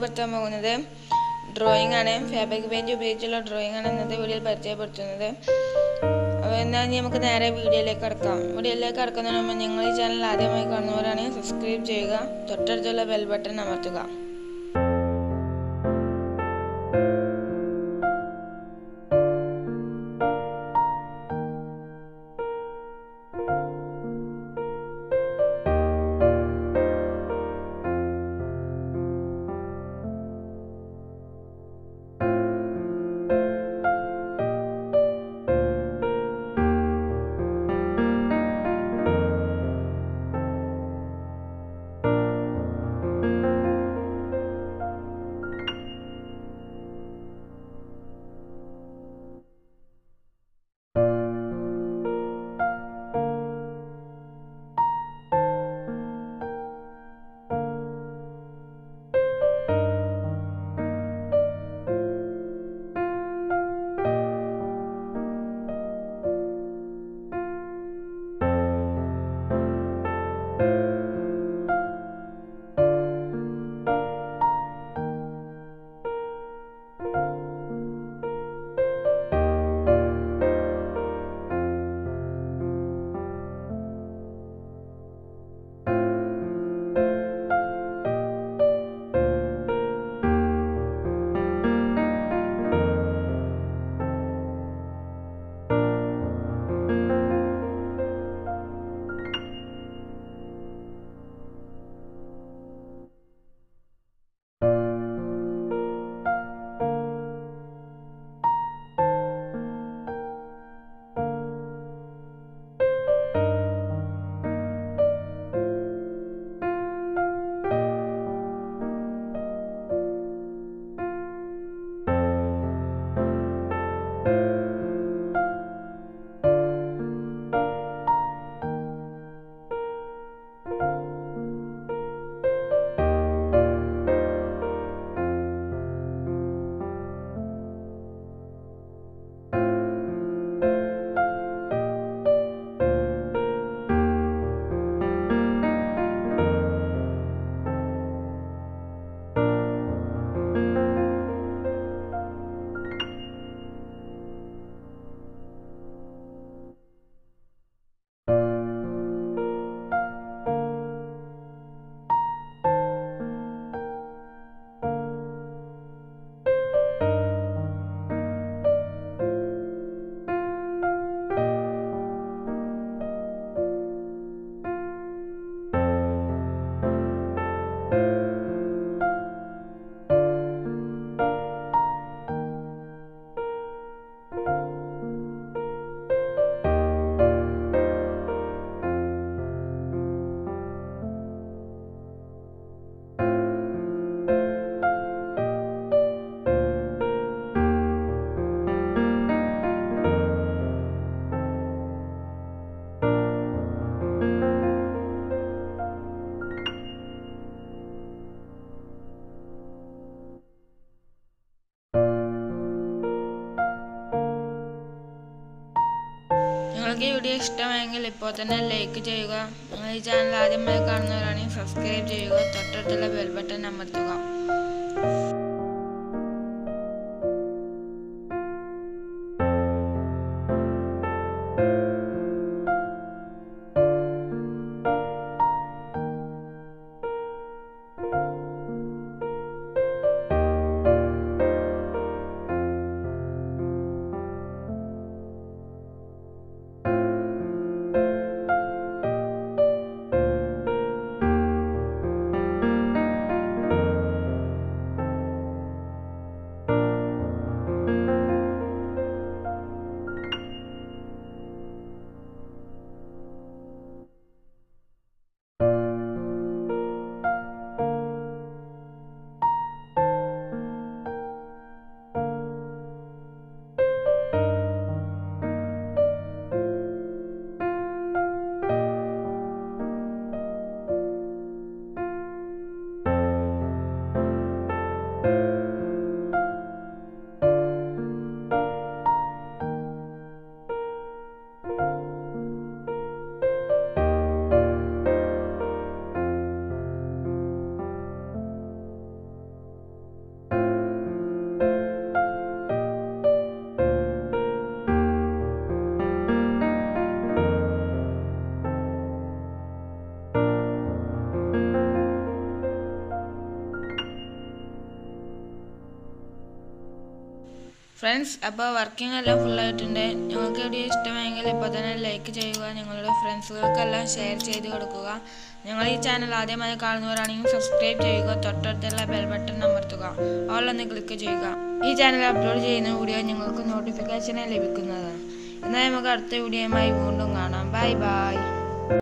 പരിചയപ്പെടുത്താൻ പോകുന്നത് ഡ്രോയിങ് ആണ് ഫാബ്രിക് പെയിൻറ് ഉപയോഗിച്ചുള്ള ഡ്രോയിങ് ആണ് ഇന്നത്തെ വീഡിയോയിൽ പരിചയപ്പെടുത്തുന്നത് അപ്പോൾ എന്നാൽ ഇനി നമുക്ക് നേരെ വീഡിയോയിലേക്ക് കടക്കാം വീഡിയോയിലേക്ക് കടക്കുന്നതിന് മുമ്പ് നിങ്ങൾ ഈ ചാനൽ ആദ്യമായി കാണുന്നവരാണെങ്കിൽ സബ്സ്ക്രൈബ് ചെയ്യുക തൊട്ടടുത്തുള്ള ബെൽ ബട്ടൺ അമർത്തുക നിങ്ങൾക്ക് ഈ വീഡിയോ ഇഷ്ടമായെങ്കിൽ ഇപ്പോൾ തന്നെ ലൈക്ക് ചെയ്യുക നിങ്ങൾ ഈ ചാനൽ ആദ്യമായി കാണുന്നവരാണെങ്കിൽ സബ്സ്ക്രൈബ് ചെയ്യുക തൊട്ടടുത്തുള്ള ബെൽ ബട്ടൺ അമർത്തുക ഫ്രണ്ട്സ് അപ്പോൾ വർക്കിംഗ് എല്ലാം ഫുള്ളായിട്ടുണ്ട് നിങ്ങൾക്ക് വീഡിയോ ഇഷ്ടമായെങ്കിൽ ഇപ്പോൾ തന്നെ ലൈക്ക് ചെയ്യുക നിങ്ങളുടെ ഫ്രണ്ട്സുകൾക്കെല്ലാം ഷെയർ ചെയ്ത് കൊടുക്കുക നിങ്ങൾ ഈ ചാനൽ ആദ്യമായി കാണുന്നവരാണെങ്കിൽ സബ്സ്ക്രൈബ് ചെയ്യുക തൊട്ടടുത്തുള്ള ബെൽ ബട്ടൺ അമർത്തുക ഓളൊന്ന് ക്ലിക്ക് ചെയ്യുക ഈ ചാനൽ അപ്ലോഡ് ചെയ്യുന്ന വീഡിയോ നിങ്ങൾക്ക് നോട്ടിഫിക്കേഷനായി ലഭിക്കുന്നതാണ് എന്നാൽ നമുക്ക് അടുത്ത വീഡിയോയുമായി വീണ്ടും കാണാം ബൈ ബൈ